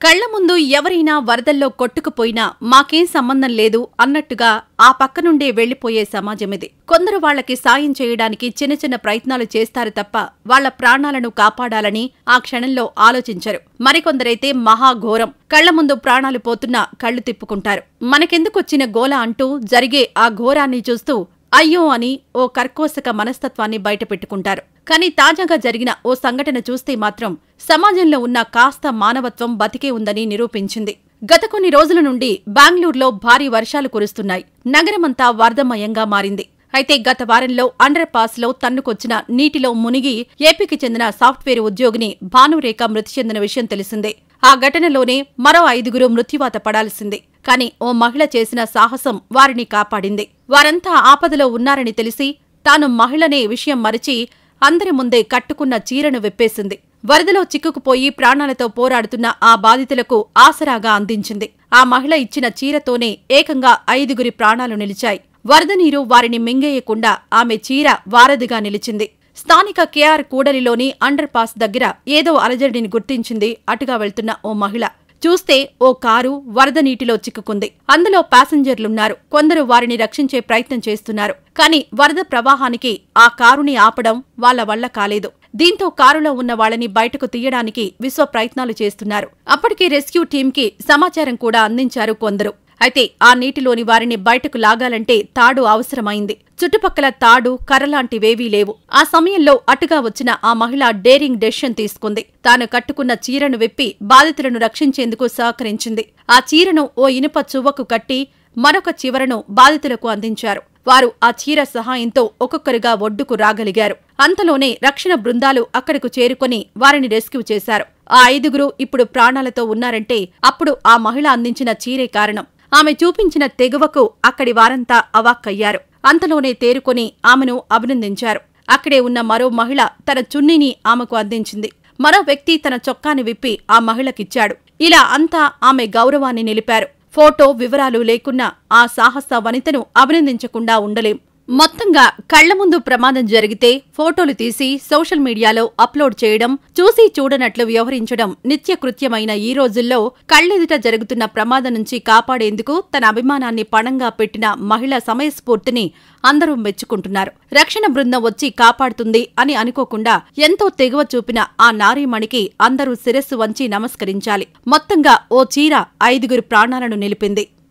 కళ్ల ముందు ఎవరైనా వరదల్లో కొట్టుకుపోయినా మాకేం సంబంధం లేదు అన్నట్టుగా ఆ పక్క నుండే వెళ్లిపోయే సమాజమిది కొందరు వాళ్ళకి సాయం చేయడానికి చిన్న చిన్న ప్రయత్నాలు చేస్తారు తప్ప వాళ్ళ ప్రాణాలను కాపాడాలని ఆ క్షణంలో ఆలోచించరు మరికొందరైతే మహాఘోరం కళ్ల ముందు ప్రాణాలు పోతున్నా కళ్ళు తిప్పుకుంటారు మనకెందుకొచ్చిన గోల అంటూ జరిగే ఆ ఘోరాన్ని చూస్తూ అయ్యో అని ఓ కర్కోశక మనస్తత్వాన్ని బయటపెట్టుకుంటారు కానీ తాజాగా జరిగిన ఓ సంఘటన చూస్తే మాత్రం సమాజంలో ఉన్న కాస్త మానవత్వం బతికే ఉందని నిరూపించింది గత కొన్ని రోజుల నుండి బెంగళూరులో భారీ వర్షాలు కురుస్తున్నాయి నగరమంతా వరదమయంగా మారింది అయితే గత వారంలో అండర్ పాస్ లో తన్నుకొచ్చిన నీటిలో మునిగి ఏపీకి చెందిన సాఫ్ట్వేర్ ఉద్యోగిని భానురేఖ మృతి చెందిన విషయం తెలిసిందే ఆ ఘటనలోనే మరో ఐదుగురు మృత్యువాత పడాల్సిందే కాని ఓ మహిళ చేసిన సాహసం వారిని కాపాడింది వారంతా ఆపదలో ఉన్నారని తెలిసి తాను మహిళనే విషయం మరిచి అందరి ముందే కట్టుకున్న చీరను విప్పేసింది వరదలో చిక్కుకుపోయి ప్రాణాలతో పోరాడుతున్న ఆ బాధితులకు ఆసరాగా అందించింది ఆ మహిళ ఇచ్చిన చీరతోనే ఏకంగా ఐదుగురి ప్రాణాలు నిలిచాయి వరద నీరు వారిని మింగేయకుండా ఆమె చీర వారధిగా నిలిచింది స్థానిక కేఆర్ కూడలిలోని అండర్ పాస్ దగ్గర ఏదో అలజడిని గుర్తించింది అటుగా వెళ్తున్న ఓ మహిళ చూస్తే ఓ కారు వరద నీటిలో చిక్కుకుంది అందులో ప్యాసింజర్లున్నారు కొందరు వారిని రక్షించే ప్రయత్నం చేస్తున్నారు కానీ వరద ప్రవాహానికి ఆ కారుని ఆపడం వాళ్ళ వల్ల కాలేదు దీంతో కారులో ఉన్న వాళ్ళని బయటకు తీయడానికి విశ్వ ప్రయత్నాలు చేస్తున్నారు అప్పటికి రెస్క్యూ టీంకి సమాచారం కూడా అందించారు కొందరు అయితే ఆ నీటిలోని వారిని బయటకు లాగాలంటే తాడు అవసరమైంది చుట్టుపక్కల తాడు కర్రలాంటివేవీ లేవు ఆ సమయంలో అటుగా వచ్చిన ఆ మహిళ డేరింగ్ డెసిషన్ తీసుకుంది తాను కట్టుకున్న చీరను విప్పి బాధితులను రక్షించేందుకు సహకరించింది ఆ చీరను ఓ ఇనుప చువ్వకు కట్టి మరొక చివరను బాధితులకు అందించారు వారు ఆ చీర సహాయంతో ఒక్కొక్కరుగా ఒడ్డుకు రాగలిగారు అంతలోనే రక్షణ బృందాలు అక్కడకు చేరుకొని వారిని రెస్క్యూ చేశారు ఆ ఐదుగురు ఇప్పుడు ప్రాణాలతో ఉన్నారంటే అప్పుడు ఆ మహిళ అందించిన చీరే కారణం ఆమె చూపించిన తెగువకు అక్కడి వారంతా అవాక్కయ్యారు అంతలోనే తేరుకొని ఆమెను అభినందించారు అక్కడే ఉన్న మరో మహిళ తన చున్నీని ఆమెకు అందించింది మరో వ్యక్తి తన చొక్కాని విప్పి ఆ మహిళకిచ్చాడు ఇలా అంతా ఆమె గౌరవాన్ని నిలిపారు ఫోటో వివరాలు లేకున్నా ఆ సాహస వనితను అభినందించకుండా ఉండలేం మొత్తంగా కళ్ల ముందు ప్రమాదం జరిగితే ఫోటోలు తీసి సోషల్ మీడియాలో అప్లోడ్ చేయడం చూసి చూడనట్లు వ్యవహరించడం నిత్యకృత్యమైన ఈ రోజుల్లో కళ్ళెదుట జరుగుతున్న ప్రమాదం నుంచి కాపాడేందుకు తన అభిమానాన్ని పణంగా పెట్టిన మహిళ సమయస్ఫూర్తిని అందరూ మెచ్చుకుంటున్నారు రక్షణ బృందం వచ్చి కాపాడుతుంది అని అనుకోకుండా ఎంతో తెగువ చూపిన ఆ నారీమణికి అందరూ శిరస్సు వంచి నమస్కరించాలి మొత్తంగా ఓ చీర ఐదుగురు ప్రాణాలను నిలిపింది